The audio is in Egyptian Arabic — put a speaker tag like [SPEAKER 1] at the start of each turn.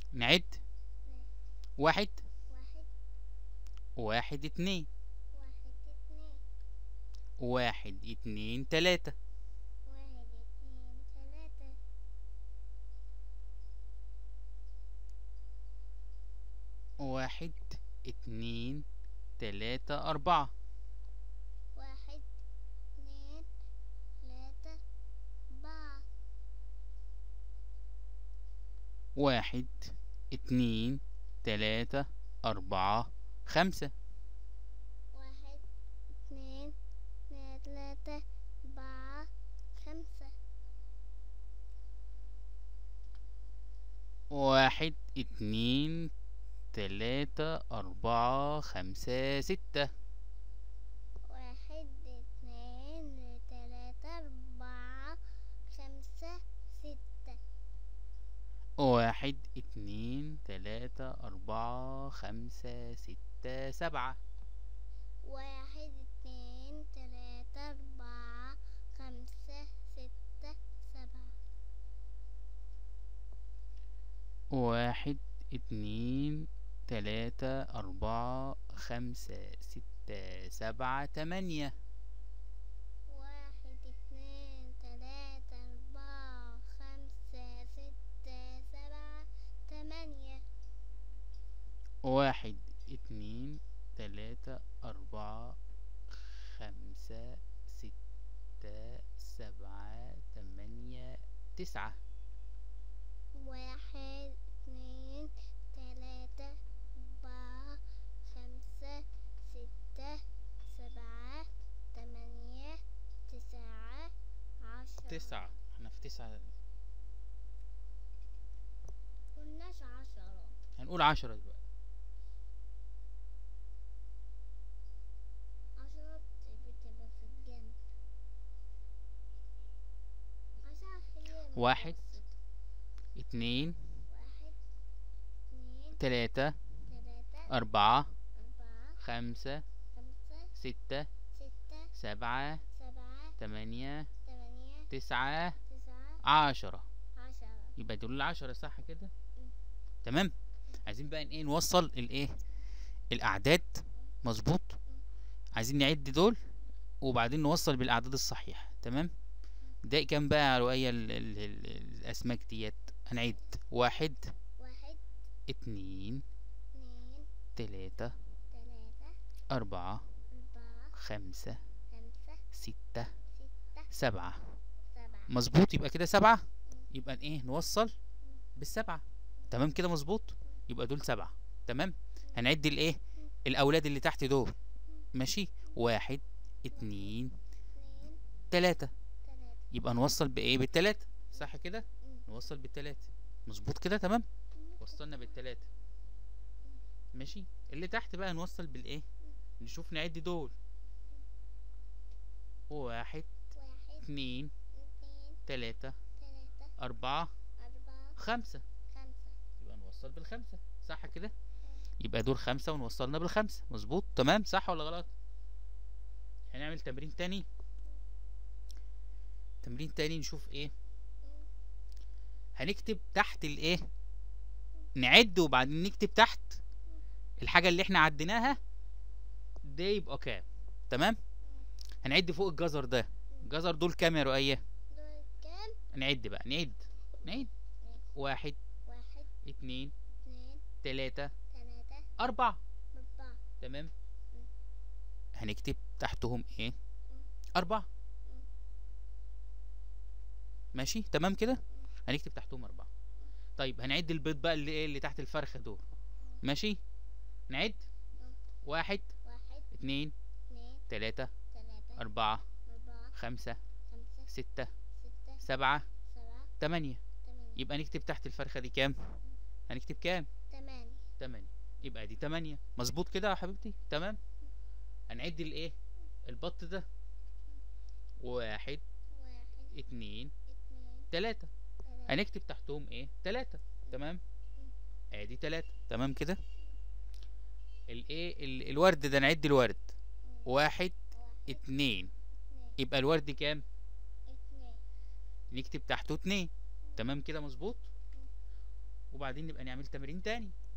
[SPEAKER 1] نعد واحد
[SPEAKER 2] واحد
[SPEAKER 1] واحد اتنين
[SPEAKER 2] واحد اتنين
[SPEAKER 1] واحد اتنين تلاتة
[SPEAKER 2] واحد اتنين تلاتة
[SPEAKER 1] واحد اتنين تلاتة أربعة
[SPEAKER 2] واحد اتنين تلاتة أربعة
[SPEAKER 1] واحد اتنين تلاتة أربعة خمسة
[SPEAKER 2] واحد اتنين تلاتة أربعة خمسة
[SPEAKER 1] واحد اتنين تلاتة أربعة خمسة ستة
[SPEAKER 2] واحد اتنين تلاتة أربعة خمسة ستة
[SPEAKER 1] واحد اتنين تلاتة أربعة خمسة ستة سبعة
[SPEAKER 2] واحد اتنين تلاتة أربعة خمسة ستة سبعة
[SPEAKER 1] واحد اتنين تلاتة أربعة خمسة ستة سبعة تمانية
[SPEAKER 2] واحد اتنين تلاتة أربعة خمسة ستة سبعة تمانية
[SPEAKER 1] واحد اتنين تلاتة أربعة خمسة ستة سبعة تمانية تسعة
[SPEAKER 2] واحد اتنين تلاتة أربعة خمسة ستة سبعة تمانية تسعة عشرة
[SPEAKER 1] تسعة احنا في تسعة
[SPEAKER 2] قلناش عشرة
[SPEAKER 1] هنقول عشرة دلوقتي
[SPEAKER 2] عشرة بتبقى في الجنب عشرة هي
[SPEAKER 1] واحد.
[SPEAKER 2] المتوسطة.
[SPEAKER 1] اتنين
[SPEAKER 2] واحد اتنين
[SPEAKER 1] تلاتة
[SPEAKER 2] تلاتة
[SPEAKER 1] أربعة
[SPEAKER 2] أربعة
[SPEAKER 1] خمسة
[SPEAKER 2] خمسة
[SPEAKER 1] ستة
[SPEAKER 2] ستة
[SPEAKER 1] سبعة
[SPEAKER 2] سبعة
[SPEAKER 1] تمانية
[SPEAKER 2] تمانية
[SPEAKER 1] تسعة
[SPEAKER 2] تسعة
[SPEAKER 1] عشرة
[SPEAKER 2] عشرة
[SPEAKER 1] يبقى دول العشرة صح كده تمام عايزين بقى ايه نوصل الايه الاعداد مظبوط عايزين نعد دول وبعدين نوصل بالاعداد الصحيحه تمام ده كام بقى يا رؤية ال ال ال الاسماك ديت هنعد واحد
[SPEAKER 2] واحد
[SPEAKER 1] اتنين
[SPEAKER 2] اتنين
[SPEAKER 1] تلاتة
[SPEAKER 2] تلاتة
[SPEAKER 1] أربعة
[SPEAKER 2] أربعة
[SPEAKER 1] خمسة
[SPEAKER 2] خمسة
[SPEAKER 1] ستة
[SPEAKER 2] ستة
[SPEAKER 1] سبعة
[SPEAKER 2] سبعة
[SPEAKER 1] مظبوط يبقى كده سبعة يبقى ايه نوصل بالسبعة تمام كده مظبوط يبقى دول سبعة تمام هنعد الايه الاولاد اللي تحت دول ماشي واحد اتنين
[SPEAKER 2] اتنين
[SPEAKER 1] تلاتة
[SPEAKER 2] تلاتة
[SPEAKER 1] يبقى نوصل بايه بالتلاتة صح كده نوصل بالتلاتة مظبوط كده تمام وصلنا بالتلاتة ماشي اللي تحت بقى نوصل بالايه نشوف نعد دول واحد
[SPEAKER 2] واحد
[SPEAKER 1] اتنين
[SPEAKER 2] اتنين
[SPEAKER 1] تلاتة
[SPEAKER 2] تلاتة
[SPEAKER 1] أربعة
[SPEAKER 2] أربعة
[SPEAKER 1] خمسة
[SPEAKER 2] خمسة
[SPEAKER 1] يبقى نوصل بالخمسة صح كده يبقى دول خمسة ونوصلنا بالخمسة مظبوط تمام صح ولا غلط هنعمل تمرين تاني تمرين تاني نشوف ايه هنكتب تحت الايه نعد وبعدين نكتب تحت الحاجة اللي احنا عديناها ده يبقى كام تمام هنعد فوق الجزر ده الجزر دول كام يا رؤية
[SPEAKER 2] دول كام
[SPEAKER 1] نعد بقى نعد نعد واحد
[SPEAKER 2] واحد
[SPEAKER 1] اتنين
[SPEAKER 2] اتنين
[SPEAKER 1] تلاتة
[SPEAKER 2] تلاتة
[SPEAKER 1] أربعة
[SPEAKER 2] أربعة
[SPEAKER 1] تمام هنكتب تحتهم ايه أربعة ماشي تمام كده هنكتب تحتهم أربعة طيب هنعد البيض بقى اللي ايه اللي تحت الفرخة دول ماشي نعد واحد
[SPEAKER 2] واحد
[SPEAKER 1] اتنين
[SPEAKER 2] اتنين
[SPEAKER 1] تلاتة
[SPEAKER 2] تلاتة
[SPEAKER 1] أربعة
[SPEAKER 2] أربعة
[SPEAKER 1] خمسة
[SPEAKER 2] خمسة
[SPEAKER 1] ستة
[SPEAKER 2] ستة
[SPEAKER 1] سبعة
[SPEAKER 2] سبعة
[SPEAKER 1] تمانية
[SPEAKER 2] تمانية
[SPEAKER 1] يبقى نكتب تحت الفرخة دي كام هنكتب كام
[SPEAKER 2] تمانية
[SPEAKER 1] تمانية يبقى دي تمانية مظبوط كده يا حبيبتي تمام هنعد الايه البط ده واحد
[SPEAKER 2] واحد
[SPEAKER 1] اتنين
[SPEAKER 2] اتنين
[SPEAKER 1] تلاتة
[SPEAKER 2] تلاتة
[SPEAKER 1] هنكتب تحتهم ايه تلاتة تمام ادي تلاتة تمام كده الايه ال- الورد ده نعد الورد واحد
[SPEAKER 2] واحد
[SPEAKER 1] اتنين
[SPEAKER 2] اتنين
[SPEAKER 1] يبقى الورد كام
[SPEAKER 2] اتنين
[SPEAKER 1] نكتب تحته اتنين تمام كده مظبوط وبعدين نبقى نعمل تمرين تاني